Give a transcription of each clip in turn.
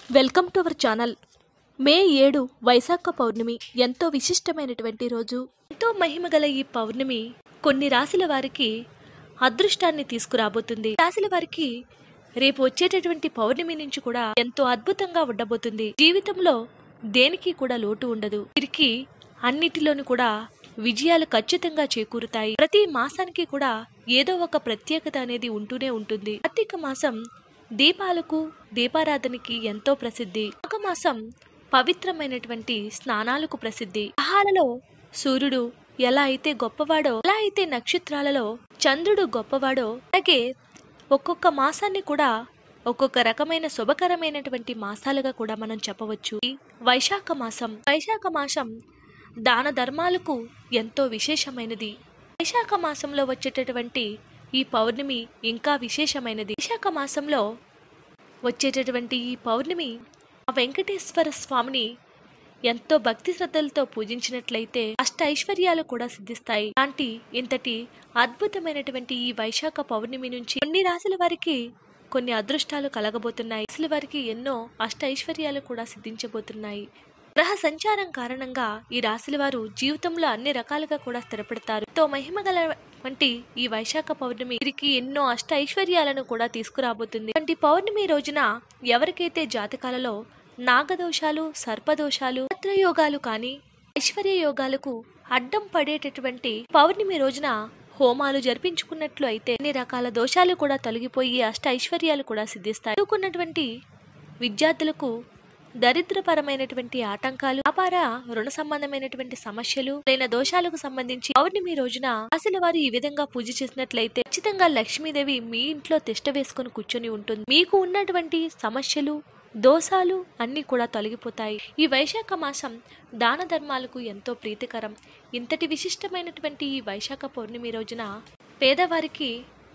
welcome to our channel May ఏడు వైశాఖ పౌర్ణమి ఎంతో విశిష్టమైనటువంటి రోజు ఎంతో మహిమ గల ఈ పౌర్ణమి కొన్ని రాశుల వారికి అదృష్టాన్ని తీసుకురాబోతుంది రాశుల వారికి రేపు వచ్చేటటువంటి పౌర్ణమి నుంచి కూడా ఎంతో అద్భుతంగా ఉండబోతుంది జీవితంలో దేనికి కూడా లోటు ఉండదు వీరికి అన్నిటిలోనూ కూడా విజయాలు ఖచ్చితంగా చేకూరుతాయి ప్రతి మాసానికి కూడా ఏదో ఒక ప్రత్యేకత అనేది ఉంటూనే ఉంటుంది కార్తీక మాసం దీపాలకు దీపారాధనకి ఎంతో ప్రసిద్ధి ఒక మాసం పవిత్రమైనటువంటి స్నానాలకు ప్రసిద్ధి గ్రహాలలో సూర్యుడు ఎలా అయితే గొప్పవాడో ఎలా అయితే నక్షత్రాలలో చంద్రుడు గొప్పవాడో అలాగే ఒక్కొక్క మాసాన్ని కూడా ఒక్కొక్క రకమైన శుభకరమైనటువంటి మాసాలుగా కూడా మనం చెప్పవచ్చు ఈ వైశాఖ మాసం వైశాఖ మాసం దాన ధర్మాలకు ఎంతో విశేషమైనది వైశాఖ మాసంలో వచ్చేటటువంటి ఈ పౌర్ణమి ఇంకా విశేషమైనది వైశాఖ మాసంలో వచ్చేటటువంటి ఈ పౌర్ణమి ఆ వెంకటేశ్వర స్వామిని ఎంతో భక్తి శ్రద్ధలతో పూజించినట్లయితే అష్ట ఐశ్వర్యాలు కూడా సిద్ధిస్తాయి లాంటి ఇంతటి అద్భుతమైనటువంటి ఈ వైశాఖ పౌర్ణమి నుంచి కొన్ని రాశుల వారికి కొన్ని అదృష్టాలు కలగబోతున్నాయి రాశుల వారికి ఎన్నో అష్ట ఐశ్వర్యాలు కూడా సిద్ధించబోతున్నాయి గ్రహ సంచారం కారణంగా ఈ రాశుల వారు జీవితంలో అన్ని రకాలుగా కూడా స్థిరపడతారు ఎంతో మహిమ గల వంటి ఈ వైశాఖ పౌర్ణమి వీరికి ఎన్నో అష్ట ఐశ్వర్యాలను కూడా తీసుకురాబోతుంది వంటి పౌర్ణమి రోజున ఎవరికైతే జాతకాలలో నాగదోషాలు సర్పదోషాలు యోగాలు కానీ ఐశ్వర్య యోగాలకు అడ్డం పడేటటువంటి పౌర్ణమి రోజున హోమాలు జరిపించుకున్నట్లు అయితే అన్ని రకాల దోషాలు కూడా తొలగిపోయి అష్ట ఐశ్వర్యాలు కూడా సిద్ధిస్తాయి చదువుకున్నటువంటి విద్యార్థులకు దరిద్రపరమైనటువంటి ఆటంకాలు వ్యాపార రుణ సంబంధమైనటువంటి సమస్యలు లేన దోషాలకు సంబంధించి పౌర్ణమి రోజున అసలు వారు ఈ విధంగా పూజ చేసినట్లయితే ఖచ్చితంగా లక్ష్మీదేవి మీ ఇంట్లో తిష్ట వేసుకుని కూర్చొని ఉంటుంది మీకు ఉన్నటువంటి సమస్యలు దోషాలు అన్నీ కూడా తొలగిపోతాయి ఈ వైశాఖ మాసం దాన ధర్మాలకు ఎంతో ప్రీతికరం ఇంతటి విశిష్టమైనటువంటి ఈ వైశాఖ పౌర్ణమి రోజున పేదవారికి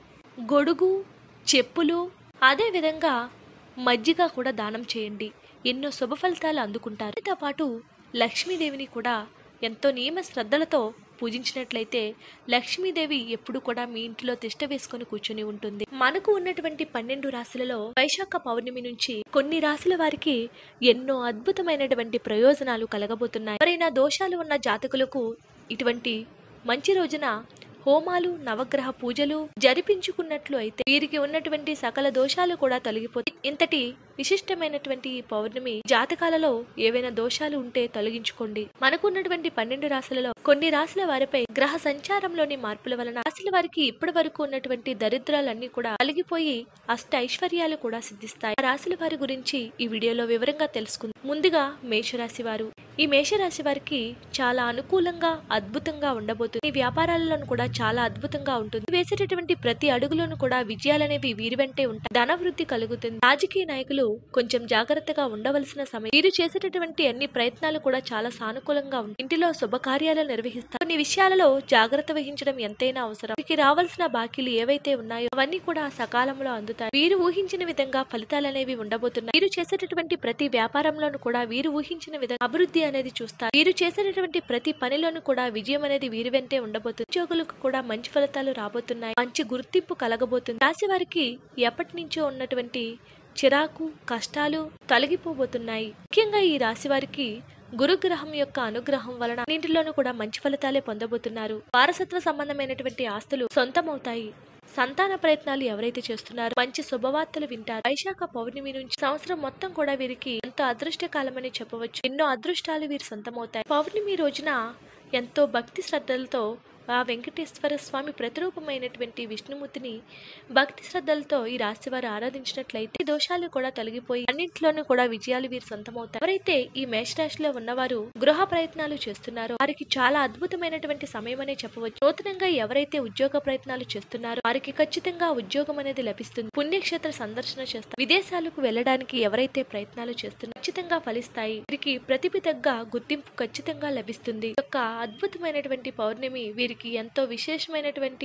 గొడుగు చెప్పులు అదే విధంగా మజ్జిగ కూడా దానం చేయండి ఎన్నో శుభ ఫలితాలు అందుకుంటారు దీంతో పాటు లక్ష్మీదేవిని కూడా ఎంతో నియమ శ్రద్ధలతో పూజించినట్లయితే లక్ష్మీదేవి ఎప్పుడు కూడా మీ ఇంట్లో తిష్ట వేసుకొని కూర్చుని ఉంటుంది మనకు ఉన్నటువంటి పన్నెండు రాశులలో వైశాఖ పౌర్ణమి నుంచి కొన్ని రాశుల వారికి ఎన్నో అద్భుతమైనటువంటి ప్రయోజనాలు కలగబోతున్నాయి ఎవరైనా దోషాలు ఉన్న జాతకులకు ఇటువంటి మంచి రోజున హోమాలు నవగ్రహ పూజలు జరిపించుకున్నట్లు అయితే వీరికి ఉన్నటువంటి సకల దోషాలు కూడా తొలగిపోతాయి ఇంతటి విశిష్టమైనటువంటి ఈ పౌర్ణమి జాతకాలలో ఏవైనా దోషాలు ఉంటే తొలగించుకోండి మనకున్నటువంటి పన్నెండు రాశులలో కొన్ని రాశుల వారిపై గ్రహ సంచారంలోని మార్పుల వలన రాశుల వారికి ఇప్పటి వరకు ఉన్నటువంటి దరిద్రాలన్నీ కూడా తొలగిపోయి అష్ట ఐశ్వర్యాలు కూడా సిద్ధిస్తాయి ఆ రాశుల వారి గురించి ఈ వీడియోలో వివరంగా తెలుసుకుందాం ముందుగా మేషరాశి వారు ఈ మేషరాశి వారికి చాలా అనుకూలంగా అద్భుతంగా ఉండబోతుంది ఈ వ్యాపారాలను కూడా చాలా అద్భుతంగా ఉంటుంది వేసేటటువంటి ప్రతి అడుగులోనూ కూడా విజయాలనేవి వీరి వెంటే ఉంటాయి ధన వృద్ధి కలుగుతుంది రాజకీయ నాయకులు కొంచెం జాగ్రత్తగా ఉండవలసిన సమయం వీరు చేసేటటువంటి అన్ని ప్రయత్నాలు కూడా చాలా సానుకూలంగా ఉంటాయి ఇంటిలో శుభకార్యాలు నిర్వహిస్తారు కొన్ని విషయాలలో జాగ్రత్త వహించడం ఎంతైనా అవసరం వీరికి రావాల్సిన బాకీలు ఏవైతే ఉన్నాయో అవన్నీ కూడా సకాలంలో అందుతాయి వీరు ఊహించిన విధంగా ఫలితాలు అనేవి ఉండబోతున్నాయి వీరు చేసేటటువంటి ప్రతి వ్యాపారంలోనూ కూడా వీరు ఊహించిన విధంగా అభివృద్ధి అనేది చూస్తారు వీరు చేసేటటువంటి ప్రతి పనిలోనూ కూడా విజయం అనేది వీరి వెంటే ఉండబోతుంది ఉద్యోగులకు కూడా మంచి ఫలితాలు రాబోతున్నాయి మంచి గుర్తింపు కలగబోతుంది రాశి వారికి ఎప్పటి నుంచో ఉన్నటువంటి చిరాకు కష్టాలు తొలగిపోబోతున్నాయి ముఖ్యంగా ఈ రాశి వారికి గురుగ్రహం యొక్క అనుగ్రహం వలన అన్నింటిలోనూ కూడా మంచి ఫలితాలే పొందబోతున్నారు వారసత్వ సంబంధమైనటువంటి ఆస్తులు సొంతమవుతాయి సంతాన ప్రయత్నాలు ఎవరైతే చేస్తున్నారో మంచి శుభవార్తలు వింటారు వైశాఖ పౌర్ణమి నుంచి సంవత్సరం మొత్తం కూడా వీరికి ఎంతో అదృష్టకాలమని చెప్పవచ్చు ఎన్నో అదృష్టాలు వీరు సొంతమవుతాయి పౌర్ణమి రోజున ఎంతో భక్తి శ్రద్ధలతో ఆ వెంకటేశ్వర స్వామి ప్రతిరూపమైనటువంటి విష్ణుమూర్తిని భక్తి శ్రద్ధలతో ఈ రాశి వారు ఆరాధించినట్లయితే ఈ దోషాలు కూడా తొలగిపోయి అన్నింటిలోనూ కూడా విజయాలు వీరు సొంతమవుతారు ఎవరైతే ఈ మేషరాశిలో ఉన్నవారు గృహ ప్రయత్నాలు చేస్తున్నారో వారికి చాలా అద్భుతమైనటువంటి సమయం అనే చెప్పవచ్చు నూతనంగా ఎవరైతే ఉద్యోగ ప్రయత్నాలు చేస్తున్నారో వారికి ఖచ్చితంగా ఉద్యోగం అనేది లభిస్తుంది పుణ్యక్షేత్ర సందర్శన చేస్తారు విదేశాలకు వెళ్ళడానికి ఎవరైతే ప్రయత్నాలు చేస్తున్నారో ఖచ్చితంగా ఫలిస్తాయి వీరికి ప్రతిభ తగ్గ గుర్తింపు ఖచ్చితంగా లభిస్తుంది ఈ యొక్క అద్భుతమైనటువంటి పౌర్ణమి వీరికి ఎంతో విశేషమైనటువంటి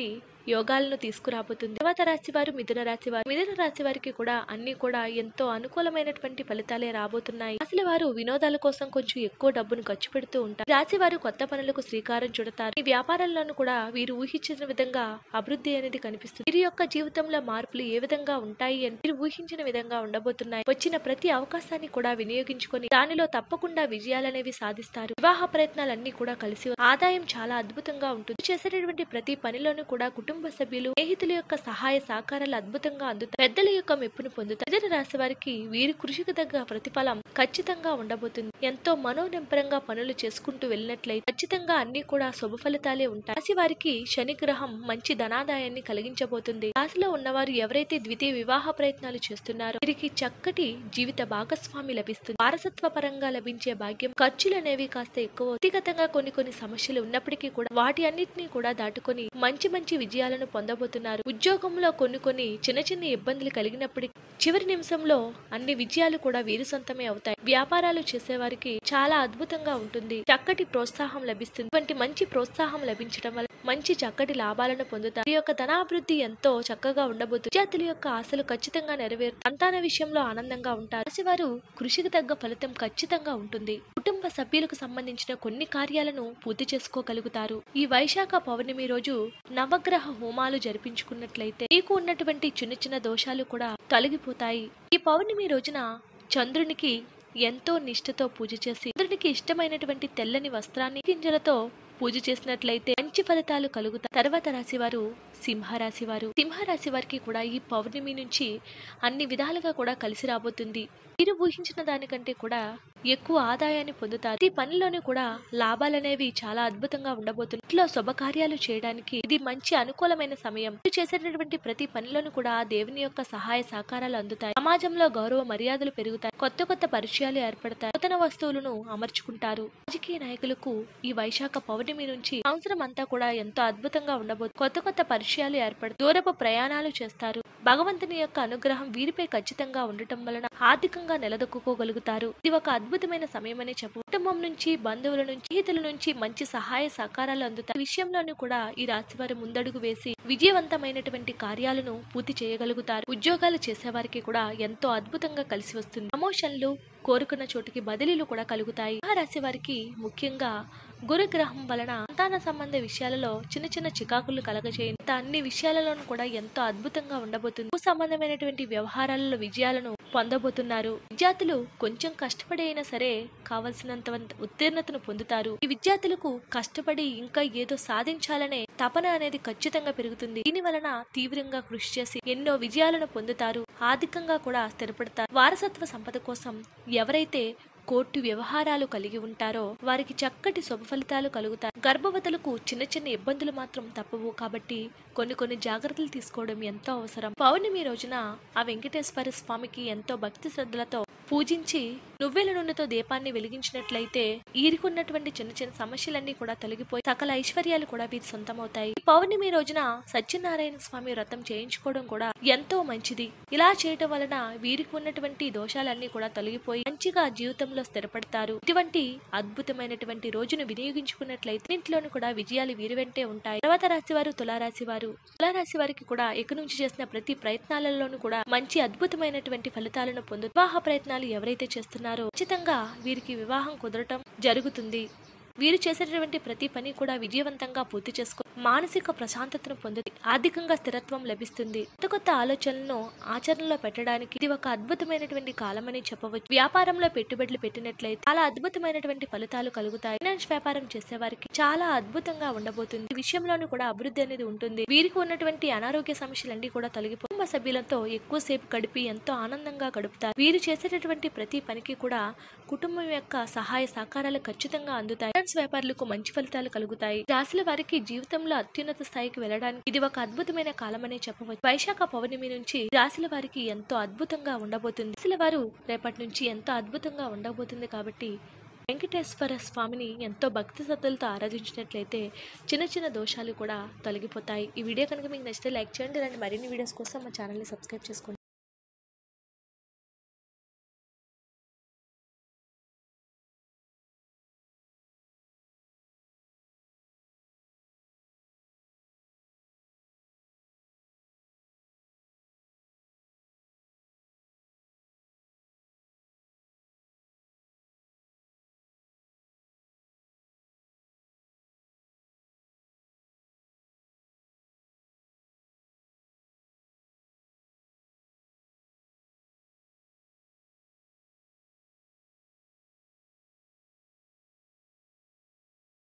యోగాలను తీసుకురాబోతుంది తర్వాత రాశి వారు మిథున రాశి వారు మిథున రాశి వారికి కూడా అన్ని కూడా ఎంతో అనుకూలమైనటువంటి ఫలితాలే రాబోతున్నాయి అసలు వారు వినోదాల కోసం కొంచెం ఎక్కువ డబ్బును ఖర్చు పెడుతూ ఉంటారు రాశి వారు కొత్త పనులకు శ్రీకారం చుడతారు ఈ వ్యాపారాలను కూడా వీరు ఊహించిన విధంగా అభివృద్ధి అనేది కనిపిస్తుంది వీరి యొక్క జీవితంలో మార్పులు ఏ విధంగా ఉంటాయి అని వీరు ఊహించిన విధంగా ఉండబోతున్నాయి వచ్చిన ప్రతి అవకాశాన్ని కూడా వినియోగించుకొని దానిలో తప్పకుండా విజయాలనేవి సాధిస్తారు వివాహ ప్రయత్నాలన్నీ కూడా కలిసి ఆదాయం చాలా అద్భుతంగా ఉంటుంది చేసేటటువంటి ప్రతి పనిలోనూ కూడా కుటుంబ సభ్యులు స్నేహితుల యొక్క సహాయ సహకారాలు అద్భుతంగా అందుతాయి పెద్దల యొక్క మెప్పును పొందుతారు మిథున రాశి వారికి వీరి కృషికి తగ్గ ప్రతిఫలం ఖచ్చితంగా ఉండబోతుంది ఎంతో మనోనింపరంగా పనులు చేసుకుంటూ వెళ్ళినట్లయితే ఖచ్చితంగా అన్ని కూడా శుభ ఫలితాలే ఉంటాయి రాశి వారికి శని గ్రహం మంచి ధనాదాయాన్ని కలిగించబోతుంది రాశిలో ఉన్నవారు ఎవరైతే ద్వితీయ వివాహ ప్రయత్నాలు చేస్తున్నారో వీరికి చక్కటి జీవిత భాగస్వామి లభిస్తుంది వారసత్వ పరంగా లభించే భాగ్యం ఖర్చులు అనేవి కాస్త ఎక్కువ వ్యక్తిగతంగా కొన్ని కొన్ని సమస్యలు ఉన్నప్పటికీ కూడా వాటి అన్నిటినీ కూడా దాటుకొని మంచి మంచి విజయాలను పొందబోతున్నారు ఉద్యోగంలో కొన్ని కొన్ని చిన్న చిన్న ఇబ్బందులు కలిగినప్పటికీ చివరి నిమిషంలో అన్ని విజయాలు కూడా వీరి సొంతమే అవుతాయి వ్యాపారాలు చేసేవారికి చాలా అద్భుతంగా ఉంటుంది చక్కటి ప్రోత్సాహం లభిస్తుంది ఇటువంటి మంచి ప్రోత్సాహం లభించడం వల్ల మంచి చక్కటి లాభాలను పొందుతారు ఈ యొక్క ధనాభివృద్ధి ఎంతో చక్కగా ఉండబోతుంది విద్యార్థుల యొక్క ఆశలు ఖచ్చితంగా నెరవేరు సంతాన విషయంలో ఆనందంగా ఉంటారు రాశివారు కృషికి తగ్గ ఫలితం ఖచ్చితంగా ఉంటుంది కుటుంబ సభ్యులకు సంబంధించిన కొన్ని కార్యాలను పూర్తి చేసుకోగలుగుతారు ఈ వైశాఖ పౌర్ణమి రోజు నవగ్రహ హోమాలు జరిపించుకున్నట్లయితే మీకు ఉన్నటువంటి చిన్న చిన్న దోషాలు కూడా తొలగిపోతాయి ఈ పౌర్ణమి రోజున చంద్రునికి ఎంతో నిష్ఠతో పూజ చేసి చంద్రునికి ఇష్టమైనటువంటి తెల్లని వస్త్రాన్ని గింజలతో పూజ చేసినట్లయితే మంచి ఫలితాలు కలుగుతాయి తర్వాత రాశి వారు సింహరాశి వారు సింహరాశి వారికి కూడా ఈ పౌర్ణమి నుంచి అన్ని విధాలుగా కూడా కలిసి రాబోతుంది మీరు ఊహించిన దానికంటే కూడా ఎక్కువ ఆదాయాన్ని పొందుతారు ఈ పనిలోనే కూడా లాభాలనేవి చాలా అద్భుతంగా ఉండబోతుంది ఇంట్లో శుభకార్యాలు చేయడానికి ఇది మంచి అనుకూలమైన సమయం మీరు చేసేటటువంటి ప్రతి పనిలోనూ కూడా ఆ దేవుని యొక్క సహాయ సహకారాలు అందుతాయి సమాజంలో గౌరవ మర్యాదలు పెరుగుతాయి కొత్త కొత్త పరిచయాలు ఏర్పడతాయి నూతన వస్తువులను అమర్చుకుంటారు రాజకీయ నాయకులకు ఈ వైశాఖ పౌర్ణమి నుంచి సంవత్సరం అంతా కూడా ఎంతో అద్భుతంగా ఉండబోతుంది కొత్త కొత్త పరిచయాలు ఏర్పడతాయి దూరపు ప్రయాణాలు చేస్తారు భగవంతుని యొక్క అనుగ్రహం వీరిపై ఖచ్చితంగా ఉండటం వలన ఆర్థికంగా నిలదొక్కుకోగలుగుతారు ఇది ఒక అద్భుతమైన సమయమని చెప్పు కుటుంబం నుంచి బంధువుల నుంచి స్నేహితుల నుంచి మంచి సహాయ సహకారాలు అందుతాయి ఈ విషయంలోనూ కూడా ఈ రాశి వారు ముందడుగు వేసి విజయవంతమైనటువంటి కార్యాలను పూర్తి చేయగలుగుతారు ఉద్యోగాలు చేసేవారికి కూడా ఎంతో అద్భుతంగా కలిసి వస్తుంది ప్రమోషన్లు కోరుకున్న చోటికి బదిలీలు కూడా కలుగుతాయి ఆ రాశి వారికి ముఖ్యంగా గురుగ్రహం వలన సంతాన సంబంధ విషయాలలో చిన్న చిన్న చికాకులు కలగజేయంత అన్ని విషయాలలోనూ కూడా ఎంతో అద్భుతంగా ఉండబోతుంది భూ సంబంధమైనటువంటి వ్యవహారాలలో విజయాలను పొందబోతున్నారు విద్యార్థులు కొంచెం కష్టపడి అయినా సరే కావలసినంత వంత ఉత్తీర్ణతను పొందుతారు ఈ విద్యార్థులకు కష్టపడి ఇంకా ఏదో సాధించాలనే తపన అనేది ఖచ్చితంగా పెరుగుతుంది దీని వలన తీవ్రంగా కృషి చేసి ఎన్నో విజయాలను పొందుతారు ఆర్థికంగా కూడా స్థిరపడతారు వారసత్వ సంపద కోసం ఎవరైతే కోర్టు వ్యవహారాలు కలిగి ఉంటారో వారికి చక్కటి శుభ ఫలితాలు కలుగుతాయి గర్భవతులకు చిన్న చిన్న ఇబ్బందులు మాత్రం తప్పవు కాబట్టి కొన్ని కొన్ని జాగ్రత్తలు తీసుకోవడం ఎంతో అవసరం పౌర్ణమి రోజున ఆ వెంకటేశ్వర స్వామికి ఎంతో భక్తి శ్రద్ధలతో పూజించి నువ్వెల నూనెతో దీపాన్ని వెలిగించినట్లయితే ఈరికున్నటువంటి చిన్న చిన్న సమస్యలన్నీ కూడా తొలగిపోయి సకల ఐశ్వర్యాలు కూడా వీరి సొంతమవుతాయి ఈ పౌర్ణమి రోజున సత్యనారాయణ స్వామి వ్రతం చేయించుకోవడం కూడా ఎంతో మంచిది ఇలా చేయటం వలన వీరికి ఉన్నటువంటి దోషాలన్నీ కూడా తొలగిపోయి మంచిగా జీవితంలో స్థిరపడతారు ఇటువంటి అద్భుతమైనటువంటి రోజును వినియోగించుకున్నట్లయితే ఇంట్లోనూ కూడా విజయాలు వీరి వెంటే ఉంటాయి తర్వాత రాశి వారు తులారాశి వారు తులారాశి వారికి కూడా ఇక నుంచి చేసిన ప్రతి ప్రయత్నాలలోనూ కూడా మంచి అద్భుతమైనటువంటి ఫలితాలను పొందు వివాహ ప్రయత్నాలు ఎవరైతే చేస్తున్నారో ఖచ్చితంగా వీరికి వివాహం కుదరటం జరుగుతుంది వీరు చేసేటటువంటి ప్రతి పని కూడా విజయవంతంగా పూర్తి చేసుకో మానసిక ప్రశాంతతను పొంది ఆర్థికంగా స్థిరత్వం లభిస్తుంది కొత్త కొత్త ఆలోచనలను ఆచరణలో పెట్టడానికి ఇది ఒక అద్భుతమైనటువంటి కాలమని చెప్పవచ్చు వ్యాపారంలో పెట్టుబడులు పెట్టినట్లయితే చాలా అద్భుతమైనటువంటి ఫలితాలు కలుగుతాయి ఫైనాన్స్ వ్యాపారం చేసేవారికి చాలా అద్భుతంగా ఉండబోతుంది ఈ విషయంలోనూ కూడా అభివృద్ధి అనేది ఉంటుంది వీరికి ఉన్నటువంటి అనారోగ్య సమస్యలన్నీ కూడా తొలగిపో కుటుంబ సభ్యులతో ఎక్కువసేపు గడిపి ఎంతో ఆనందంగా గడుపుతారు వీరు చేసేటటువంటి ప్రతి పనికి కూడా కుటుంబం యొక్క సహాయ సహకారాలు ఖచ్చితంగా అందుతాయి ఫైనాన్స్ వ్యాపారులకు మంచి ఫలితాలు కలుగుతాయి రాశుల వారికి జీవితంలో అత్యున్నత స్థాయికి వెళ్ళడానికి ఇది ఒక అద్భుతమైన కాలమనే చెప్పవచ్చు వైశాఖ పౌర్ణమి నుంచి రాశుల వారికి ఎంతో అద్భుతంగా ఉండబోతుంది రాశుల వారు రేపటి నుంచి ఎంతో అద్భుతంగా ఉండబోతుంది కాబట్టి వెంకటేశ్వర స్వామిని ఎంతో భక్తి శ్రద్ధలతో ఆరాధించినట్లయితే చిన్న చిన్న దోషాలు కూడా తొలగిపోతాయి ఈ వీడియో కనుక మీకు నచ్చితే లైక్ చేయండి ఇలాంటి మరిన్ని వీడియోస్ కోసం మా ఛానల్ని సబ్స్క్రైబ్ చేసుకోండి